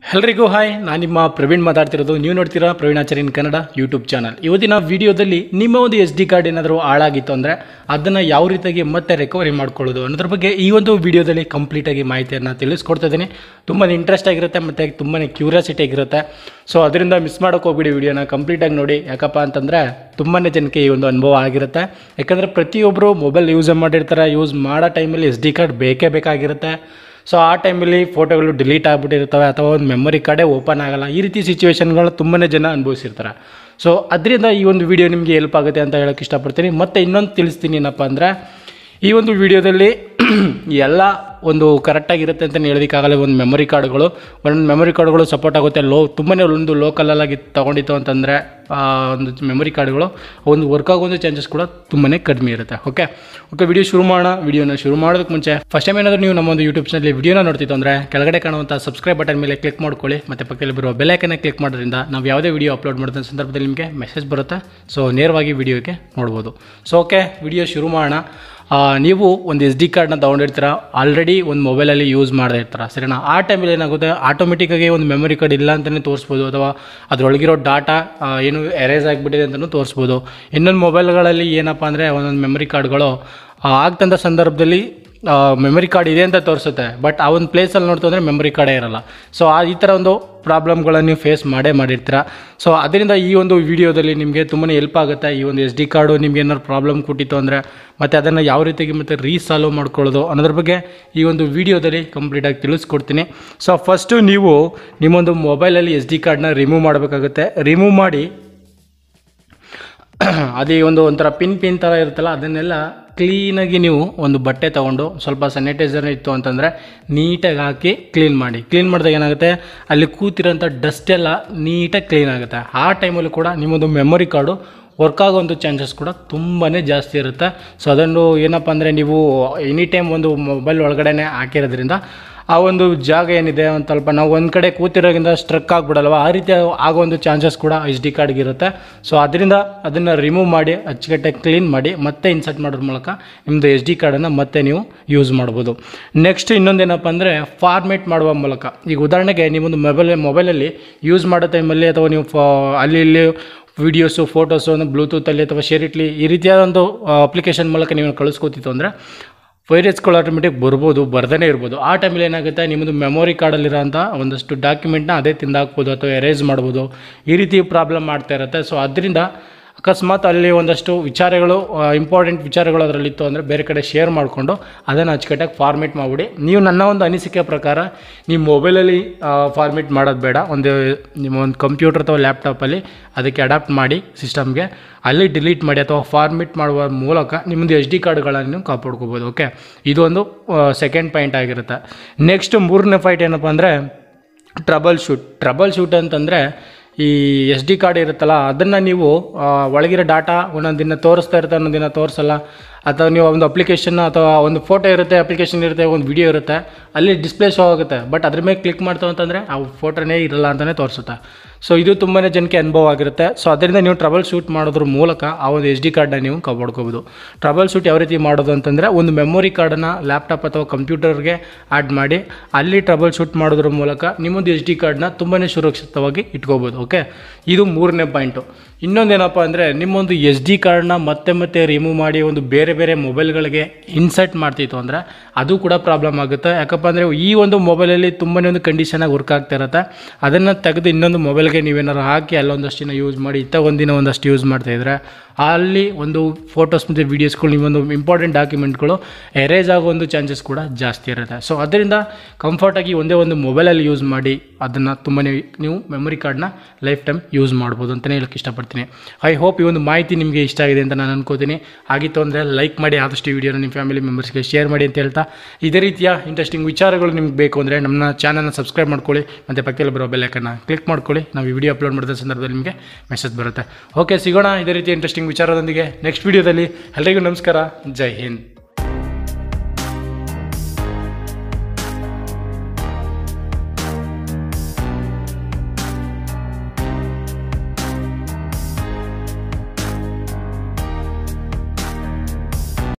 ಎಲ್ರಿಗೂ ಹಾಯ್ ನಾನು ನಿಮ್ಮ ಪ್ರವೀಣ್ ಮಾತಾಡ್ತಿರೋದು ನೀವು ನೋಡ್ತೀರಾ ಪ್ರವೀಣ್ ಆಚಾರ್ಯನ್ ಕನ್ನಡ ಯೂಟ್ಯೂಬ್ ಚಾನಲ್ ಇವತ್ತಿನ ವಿಡಿಯೋದಲ್ಲಿ ನಿಮ್ಮ ಒಂದು ಎಸ್ ಡಿ ಕಾರ್ಡ್ ಏನಾದರೂ ಹಾಳಾಗಿತ್ತು ಅಂದರೆ ಅದನ್ನು ಯಾವ ರೀತಿಯಾಗಿ ಮತ್ತೆ ರಿಕವರಿ ಮಾಡ್ಕೊಳ್ಳೋದು ಅನ್ನೋದ್ರ ಬಗ್ಗೆ ಈ ಒಂದು ವಿಡಿಯೋದಲ್ಲಿ ಕಂಪ್ಲೀಟಾಗಿ ಮಾಹಿತಿಯನ್ನು ತಿಳಿಸ್ಕೊಡ್ತಾ ಇದ್ದೀನಿ ತುಂಬಾ ಇಂಟ್ರೆಸ್ಟ್ ಆಗಿರುತ್ತೆ ಮತ್ತು ತುಂಬಾ ಕ್ಯೂರಿಯಾಸಿಟಿ ಆಗಿರುತ್ತೆ ಸೊ ಅದರಿಂದ ಮಿಸ್ ಮಾಡೋಕೆ ಹೋಗ್ಬಿಡಿ ವಿಡಿಯೋನ ಕಂಪ್ಲೀಟಾಗಿ ನೋಡಿ ಯಾಕಪ್ಪ ಅಂತಂದರೆ ತುಂಬಾ ಜನಕ್ಕೆ ಈ ಒಂದು ಅನುಭವ ಆಗಿರುತ್ತೆ ಯಾಕಂದರೆ ಪ್ರತಿಯೊಬ್ಬರು ಮೊಬೈಲ್ ಯೂಸ್ ಮಾಡಿರ್ತಾರೆ ಯೂಸ್ ಮಾಡೋ ಟೈಮಲ್ಲಿ ಎಸ್ ಡಿ ಕಾರ್ಡ್ ಬೇಕೇ ಬೇಕಾಗಿರುತ್ತೆ ಸೊ ಆ ಟೈಮಲ್ಲಿ ಫೋಟೋಗಳು ಡಿಲೀಟ್ ಆಗಿಬಿಟ್ಟಿರ್ತವೆ ಅಥವಾ ಒಂದು ಮೆಮೊರಿ ಕಾರ್ಡೇ ಓಪನ್ ಆಗಲ್ಲ ಈ ರೀತಿ ಸಿಚುವೇಶನ್ಗಳು ತುಂಬಾ ಜನ ಅನುಭವಿಸಿರ್ತಾರೆ ಸೊ ಅದರಿಂದ ಈ ಒಂದು ವಿಡಿಯೋ ನಿಮಗೆ ಹೆಲ್ಪ್ ಆಗುತ್ತೆ ಅಂತ ಹೇಳೋಕ್ಕೆ ಇಷ್ಟಪಡ್ತೀನಿ ಮತ್ತು ಇನ್ನೊಂದು ತಿಳಿಸ್ತೀನಿ ಏನಪ್ಪ ಅಂದರೆ ಈ ಒಂದು ವಿಡಿಯೋದಲ್ಲಿ ಎಲ್ಲ ಒಂದು ಕರೆಕ್ಟಾಗಿರುತ್ತೆ ಅಂತಲೇ ಹೇಳೋದಕ್ಕಾಗಲ್ಲ ಒಂದು ಮೆಮೊರಿ ಕಾರ್ಡ್ಗಳು ಒಂದೊಂದು ಮೆಮೊರಿ ಕಾರ್ಡ್ಗಳು ಸಪೋರ್ಟ್ ಆಗುತ್ತೆ ಲೋ ತುಂಬಾ ಒಂದು ಲೋಕಲಲ್ಲಾಗಿ ತೊಗೊಂಡಿತ್ತು ಅಂತಂದರೆ ಒಂದು ಮೆಮೊರಿ ಕಾರ್ಡ್ಗಳು ಒಂದು ವರ್ಕ್ ಆಗೋ ಒಂದು ಚಾನ್ಸಸ್ ಕೂಡ ತುಂಬಾ ಕಡಿಮೆ ಇರುತ್ತೆ ಓಕೆ ಓಕೆ ವಿಡಿಯೋ ಶುರು ಮಾಡೋಣ ವಿಡಿಯೋನ ಶುರು ಮಾಡೋದಕ್ಕೆ ಮುಂಚೆ ಫಸ್ಟ್ ಟೈಮ್ ಏನಾದರೂ ನೀವು ನಮ್ಮ ಒಂದು ಯೂಟ್ಯೂಬ್ ಚಾನಲ್ ವಿಡಿಯೋನ ನೋಡ್ತಿತ್ತು ಅಂದರೆ ಕೆಳಗಡೆ ಕಾಣುವಂಥ ಸಬ್ಸ್ಕ್ರೈಬ್ ಬಟನ್ ಮೇಲೆ ಕ್ಲಿಕ್ ಮಾಡ್ಕೊಳ್ಳಿ ಮತ್ತು ಪಕ್ಕದಲ್ಲಿ ಬರುವ ಬೆಲೈಕನ್ನ ಕ್ಲಿಕ್ ಮಾಡೋದ್ರಿಂದ ನಾವು ಯಾವುದೇ ವಿಡಿಯೋ ಅಪ್ಲೋಡ್ ಮಾಡಿದ ಸಂದರ್ಭದಲ್ಲಿ ನಿಮಗೆ ಮೆಸೇಜ್ ಬರುತ್ತೆ ಸೊ ನೇರವಾಗಿ ವಿಡಿಯೋಗೆ ನೋಡ್ಬೋದು ಸೊ ಓಕೆ ವಿಡಿಯೋ ಶುರು ಮಾಡೋಣ ಆ, ನೀವು ಒಂದು ಎಸ್ ಡಿ ಕಾರ್ಡ್ನ ತೊಗೊಂಡಿರ್ತೀರ ಆಲ್ರೆಡಿ ಒಂದು ಮೊಬೈಲಲ್ಲಿ ಯೂಸ್ ಮಾಡದೇ ಇರ್ತೀರ ಸರಿನಾ ಆ ಟೈಮಲ್ಲಿ ಏನಾಗುತ್ತೆ ಆಟೋಮೆಟಿಕ್ಕಾಗಿ ಒಂದು ಮೆಮೊರಿ ಕಾರ್ಡ್ ಇಲ್ಲ ಅಂತಲೇ ತೋರಿಸ್ಬೋದು ಅಥವಾ ಅದರೊಳಗಿರೋ ಡಾಟಾ ಏನು ಎರೇಸ್ ಆಗಿಬಿಟ್ಟಿದೆ ಅಂತಲೂ ತೋರಿಸ್ಬೋದು ಇನ್ನೊಂದು ಮೊಬೈಲ್ಗಳಲ್ಲಿ ಏನಪ್ಪ ಅಂದರೆ ಒಂದೊಂದು ಮೆಮೊರಿ ಕಾರ್ಡ್ಗಳು ಆಗ್ತಂಥ ಸಂದರ್ಭದಲ್ಲಿ ಮೆಮೊರಿ ಕಾರ್ಡ್ ಇದೆ ಅಂತ ತೋರಿಸುತ್ತೆ ಬಟ್ ಆ ಒಂದು ಪ್ಲೇಸಲ್ಲಿ ನೋಡ್ತು ಅಂದರೆ ಮೆಮೊರಿ ಕಾರ್ಡೇ ಇರಲ್ಲ ಸೊ ಆ ಈ ಥರ ಒಂದು ಪ್ರಾಬ್ಲಮ್ಗಳನ್ನು ನೀವು ಫೇಸ್ ಮಾಡೇ ಮಾಡಿರ್ತೀರ ಸೊ ಅದರಿಂದ ಈ ಒಂದು ವಿಡಿಯೋದಲ್ಲಿ ನಿಮಗೆ ತುಂಬಾ ಹೆಲ್ಪ್ ಆಗುತ್ತೆ ಈ ಒಂದು ಎಸ್ ಡಿ ಕಾರ್ಡು ನಿಮ್ಗೆ ಏನಾದ್ರು ಪ್ರಾಬ್ಲಮ್ ಕೊಟ್ಟಿತ್ತು ಅಂದರೆ ಮತ್ತು ಅದನ್ನು ಯಾವ ರೀತಿಯಾಗಿ ಮತ್ತೆ ರೀಸಾಲ್ವ್ ಮಾಡ್ಕೊಳ್ಳೋದು ಅನ್ನೋದ್ರ ಬಗ್ಗೆ ಈ ಒಂದು ವಿಡಿಯೋದಲ್ಲಿ ಕಂಪ್ಲೀಟಾಗಿ ತಿಳಿಸ್ಕೊಡ್ತೀನಿ ಸೊ ಫಸ್ಟು ನೀವು ನಿಮ್ಮೊಂದು ಮೊಬೈಲಲ್ಲಿ ಎಸ್ ಡಿ ಕಾರ್ಡ್ನ ರಿಮೂವ್ ಮಾಡಬೇಕಾಗುತ್ತೆ ರಿಮೂವ್ ಮಾಡಿ ಅದೇ ಒಂದು ಒಂಥರ ಪಿನ್ ಪಿನ್ ಥರ ಇರುತ್ತಲ್ಲ ಅದನ್ನೆಲ್ಲ ಕ್ಲೀನಾಗಿ ನೀವು ಒಂದು ಬಟ್ಟೆ ತೊಗೊಂಡು ಸ್ವಲ್ಪ ಸ್ಯಾನಿಟೈಸರ್ ಇತ್ತು ಅಂತಂದರೆ ನೀಟಾಗಿ ಹಾಕಿ ಕ್ಲೀನ್ ಮಾಡಿ ಕ್ಲೀನ್ ಮಾಡಿದಾಗ ಏನಾಗುತ್ತೆ ಅಲ್ಲಿ ಕೂತಿರೋಂಥ ಡಸ್ಟ್ ಎಲ್ಲ ನೀಟಾಗಿ ಕ್ಲೀನ್ ಆಗುತ್ತೆ ಆ ಟೈಮಲ್ಲಿ ಕೂಡ ನಿಮ್ಮದು ಮೆಮೊರಿ ಕಾರ್ಡು ವರ್ಕ್ ಆಗೋವಂಥ ಚಾನ್ಸಸ್ ಕೂಡ ತುಂಬಾ ಜಾಸ್ತಿ ಇರುತ್ತೆ ಸೊ ಅದನ್ನು ಏನಪ್ಪ ಅಂದರೆ ನೀವು ಎನಿ ಟೈಮ್ ಒಂದು ಮೊಬೈಲ್ ಒಳಗಡೆನೆ ಹಾಕಿರೋದ್ರಿಂದ ಆ ಒಂದು ಜಾಗ ಏನಿದೆ ಒಂದು ಸ್ವಲ್ಪ ನಾವು ಒಂದು ಕಡೆ ಕೂತಿರೋದ್ರಿಂದ ಸ್ಟ್ರಕ್ ಆಗಿಬಿಡಲ್ವ ಆ ರೀತಿ ಆಗೋ ಒಂದು ಚಾನ್ಸಸ್ ಕೂಡ ಎಸ್ ಡಿ ಕಾರ್ಡ್ಗೆ ಇರುತ್ತೆ ಸೊ ಅದರಿಂದ ಅದನ್ನು ರಿಮೂವ್ ಮಾಡಿ ಅಚ್ಚುಕಟ್ಟಾಗಿ ಕ್ಲೀನ್ ಮಾಡಿ ಮತ್ತೆ ಇನ್ಸರ್ಟ್ ಮಾಡೋದ್ರ ಮೂಲಕ ನಿಮ್ಮದು ಎಸ್ ಡಿ ಕಾರ್ಡನ್ನು ಮತ್ತೆ ನೀವು ಯೂಸ್ ಮಾಡ್ಬೋದು ನೆಕ್ಸ್ಟ್ ಇನ್ನೊಂದೇನಪ್ಪ ಅಂದರೆ ಫಾರ್ಮೇಟ್ ಮಾಡುವ ಮೂಲಕ ಈಗ ಉದಾಹರಣೆಗೆ ನೀವೊಂದು ಮೊಬೈಲ್ ಮೊಬೈಲಲ್ಲಿ ಯೂಸ್ ಮಾಡೋ ಟೈಮಲ್ಲಿ ಅಥವಾ ನೀವು ಫ ಅಲ್ಲಿ ಇಲ್ಲಿ ವೀಡಿಯೋಸು ಫೋಟೋಸು ಒಂದು ಬ್ಲೂಟೂತಲ್ಲಿ ಅಥವಾ ಶೇರಿಟ್ಲಿ ಈ ರೀತಿಯಾದ ಒಂದು ಅಪ್ಲಿಕೇಶನ್ ಮೂಲಕ ನೀವು ಕಳಿಸ್ಕೋತಿತ್ತು ಅಂದರೆ ವೈರಸ್ಗಳು ಆಟೋಮೆಟಿಕ್ ಬರ್ಬೋದು ಬರ್ದೇ ಇರ್ಬೋದು ಆ ಟೈಮಲ್ಲಿ ಏನಾಗುತ್ತೆ ನಿಮ್ಮದು ಮೆಮೊರಿ ಕಾರ್ಡಲ್ಲಿರೋಂಥ ಒಂದಷ್ಟು ಡಾಕ್ಯುಮೆಂಟ್ನ ಅದೇ ತಿಂದಾಕ್ಬೋದು ಅಥವಾ ಎರೇಸ್ ಮಾಡ್ಬೋದು ಈ ರೀತಿ ಪ್ರಾಬ್ಲಮ್ ಮಾಡ್ತಾ ಇರುತ್ತೆ ಸೊ ಅದರಿಂದ ಅಕಸ್ಮಾತ್ ಅಲ್ಲಿ ಒಂದಷ್ಟು ವಿಚಾರಗಳು ಇಂಪಾರ್ಟೆಂಟ್ ವಿಚಾರಗಳು ಅದರಲ್ಲಿತ್ತು ಅಂದರೆ ಬೇರೆ ಕಡೆ ಶೇರ್ ಮಾಡಿಕೊಂಡು ಅದನ್ನು ಅಚ್ಚುಕಟ್ಟಾಗಿ ಫಾರ್ಮೇಟ್ ಮಾಡಿಬಿಡಿ ನೀವು ನನ್ನ ಒಂದು ಅನಿಸಿಕೆ ಪ್ರಕಾರ ನೀವು ಮೊಬೈಲಲ್ಲಿ ಫಾರ್ಮೇಟ್ ಮಾಡೋದು ಬೇಡ ಒಂದು ನಿಮ್ಮ ಒಂದು ಕಂಪ್ಯೂಟರ್ ಅಥವಾ ಲ್ಯಾಪ್ಟಾಪಲ್ಲಿ ಅದಕ್ಕೆ ಅಡಾಪ್ಟ್ ಮಾಡಿ ಸಿಸ್ಟಮ್ಗೆ ಅಲ್ಲಿ ಡಿಲೀಟ್ ಮಾಡಿ ಅಥವಾ ಫಾರ್ಮೇಟ್ ಮಾಡುವ ಮೂಲಕ ನಿಮ್ಮದು ಎಚ್ ಡಿ ಕಾರ್ಡ್ಗಳನ್ನು ನೀವು ಕಾಪಾಡ್ಕೋಬೋದು ಓಕೆ ಇದೊಂದು ಸೆಕೆಂಡ್ ಪಾಯಿಂಟ್ ಆಗಿರುತ್ತೆ ನೆಕ್ಸ್ಟ್ ಮೂರನೇ ಪಾಯಿಂಟ್ ಏನಪ್ಪ ಅಂದರೆ ಟ್ರಬಲ್ ಶೂಟ್ ಟ್ರಬಲ್ ಶೂಟ್ ಅಂತಂದರೆ ಈ ಎಸ್ ಡಿ ಕಾರ್ಡ್ ಇರುತ್ತಲ್ಲ ಅದನ್ನು ನೀವು ಆ, ಒಳಗಿರೋ ಡಾಟಾ ಒಂದೊಂದು ದಿನ ತೋರಿಸ್ತಾ ಇರುತ್ತೆ ಒಂದೊಂದು ದಿನ ತೋರಿಸಲ್ಲ ಅಥವಾ ನೀವು ಒಂದು ಅಪ್ಲಿಕೇಶನ್ ಅಥವಾ ಒಂದು ಫೋಟೋ ಇರುತ್ತೆ ಅಪ್ಲಿಕೇಶನ್ ಇರುತ್ತೆ ಒಂದು ವಿಡಿಯೋ ಇರುತ್ತೆ ಅಲ್ಲಿ ಡಿಸ್ಪ್ಲೇ ಶೋ ಆಗುತ್ತೆ ಬಟ್ ಅದ್ರ ಮೇಲೆ ಕ್ಲಿಕ್ ಮಾಡ್ತಾವೆ ಅಂತಂದರೆ ಆ ಫೋಟೋನೇ ಇರಲ್ಲ ಅಂತಲೇ ತೋರಿಸುತ್ತೆ ಸೊ ಇದು ತುಂಬಾ ಜನಕ್ಕೆ ಅನುಭವ ಆಗಿರುತ್ತೆ ಸೊ ಅದರಿಂದ ನೀವು ಟ್ರಬಲ್ ಶೂಟ್ ಮಾಡೋದ್ರ ಮೂಲಕ ಆ ಒಂದು ಎಸ್ ಡಿ ಕಾರ್ಡ್ನ ನೀವು ಕಾಪಾಡ್ಕೋಬೋದು ಟ್ರಬಲ್ ಶೂಟ್ ಯಾವ ರೀತಿ ಮಾಡೋದು ಅಂತಂದರೆ ಒಂದು ಮೆಮೊರಿ ಕಾರ್ಡನ್ನು ಲ್ಯಾಪ್ಟಾಪ್ ಅಥವಾ ಕಂಪ್ಯೂಟರ್ಗೆ ಆ್ಯಡ್ ಮಾಡಿ ಅಲ್ಲಿ ಟ್ರಬಲ್ ಶೂಟ್ ಮಾಡೋದ್ರ ಮೂಲಕ ನಿಮ್ಮೊಂದು ಎಸ್ ಡಿ ಕಾರ್ಡ್ನ ತುಂಬಾ ಸುರಕ್ಷಿತವಾಗಿ ಇಟ್ಕೋಬೋದು ಓಕೆ ಇದು ಮೂರನೇ ಪಾಯಿಂಟು ಇನ್ನೊಂದೇನಪ್ಪ ಅಂದರೆ ನಿಮ್ಮೊಂದು ಎಸ್ ಡಿ ಕಾರ್ಡ್ನ ಮತ್ತೆ ಮತ್ತೆ ರಿಮೂವ್ ಮಾಡಿ ಒಂದು ಬೇರೆ ಬೇರೆ ಮೊಬೈಲ್ಗಳಿಗೆ ಇನ್ಸರ್ಟ್ ಮಾಡ್ತಿತ್ತು ಅಂದರೆ ಅದು ಕೂಡ ಪ್ರಾಬ್ಲಮ್ ಆಗುತ್ತೆ ಯಾಕಪ್ಪ ಅಂದರೆ ಈ ಒಂದು ಮೊಬೈಲಲ್ಲಿ ತುಂಬಾ ಒಂದು ಕಂಡೀಷನಾಗಿ ವರ್ಕ್ ಆಗ್ತಾ ಇರುತ್ತೆ ಅದನ್ನು ತೆಗೆದು ಇನ್ನೊಂದು ಮೊಬೈಲ್ಗೆ ನೀವೇನಾದ್ರು ಹಾಕಿ ಅಲ್ಲೊಂದಷ್ಟು ದಿನ ಯೂಸ್ ಮಾಡಿ ಇತ್ತ ಒಂದಿನ ಒಂದಷ್ಟು ಯೂಸ್ ಮಾಡ್ತಾಯಿದ್ರೆ ಅಲ್ಲಿ ಒಂದು ಫೋಟೋಸ್ ಮತ್ತು ವೀಡಿಯೋಸ್ಗಳು ನೀವೊಂದು ಇಂಪಾರ್ಟೆಂಟ್ ಡಾಕ್ಯುಮೆಂಟ್ಗಳು ಎರೇಜ್ ಆಗೋ ಒಂದು ಚಾನ್ಸಸ್ ಕೂಡ ಜಾಸ್ತಿ ಇರುತ್ತೆ ಸೊ ಅದರಿಂದ ಕಂಫರ್ಟಾಗಿ ಒಂದೇ ಒಂದು ಮೊಬೈಲಲ್ಲಿ ಯೂಸ್ ಮಾಡಿ ಅದನ್ನು ತುಂಬಾ ನೀವು ಮೆಮೊರಿ ಕಾರ್ಡ್ನ ಲೈಫ್ ಟೈಮ್ ಯೂಸ್ ಮಾಡ್ಬೋದು ಅಂತಲೇ ಹೇಳಕ್ಕೆ ಇಷ್ಟಪಡ್ತೀನಿ ಐ ಹೋಪ್ ಈ ಒಂದು ಮಾಹಿತಿ ನಿಮಗೆ ಇಷ್ಟ ಆಗಿದೆ ಅಂತ ನಾನು ಅನ್ಕೋತೀನಿ ಆಗಿತ್ತು ಅಂದರೆ ಲೈಕ್ ಮಾಡಿ ಆದಷ್ಟು ಈ ವಿಡಿಯೋನ ನಿಮ್ಮ ಫ್ಯಾಮಿಲಿ ಮೆಂಬರ್ಸ್ಗೆ ಶೇರ್ ಮಾಡಿ ಅಂತ ಹೇಳ್ತಾ ಇದೇ ರೀತಿಯ ಇಂಟ್ರೆಸ್ಟಿಂಗ್ ವಿಚಾರಗಳು ನಿಮ್ಗೆ ಬೇಕು ಅಂದರೆ ನಮ್ಮ ಚಾನಲ್ನ ಸಬ್ಸ್ಕ್ರೈಬ್ ಮಾಡ್ಕೊಳ್ಳಿ ಮತ್ತು ಪಕ್ಕದಲ್ಲಿ ಬರೋ ಬೆಲ್ಲೈಕನ್ನ ಕ್ಲಿಕ್ ಮಾಡ್ಕೊಳ್ಳಿ ನಾವು ಈ ವಿಡಿಯೋ ಅಪ್ಲೋಡ್ ಮಾಡಿದ ಸಂದರ್ಭದಲ್ಲಿ ನಿಮಗೆ ಮೆಸೇಜ್ ಬರುತ್ತೆ ಓಕೆ ಸಿಗೋಣ ಇದೇ ರೀತಿ ಇಂಟ್ರೆಸ್ಟಿಂಗ್ ವಿಚಾರದೊಂದಿಗೆ ನೆಕ್ಸ್ಟ್ ವಿಡಿಯೋದಲ್ಲಿ ಎಲ್ಲರಿಗೂ ನಮಸ್ಕಾರ ಜೈ ಹಿಂದ್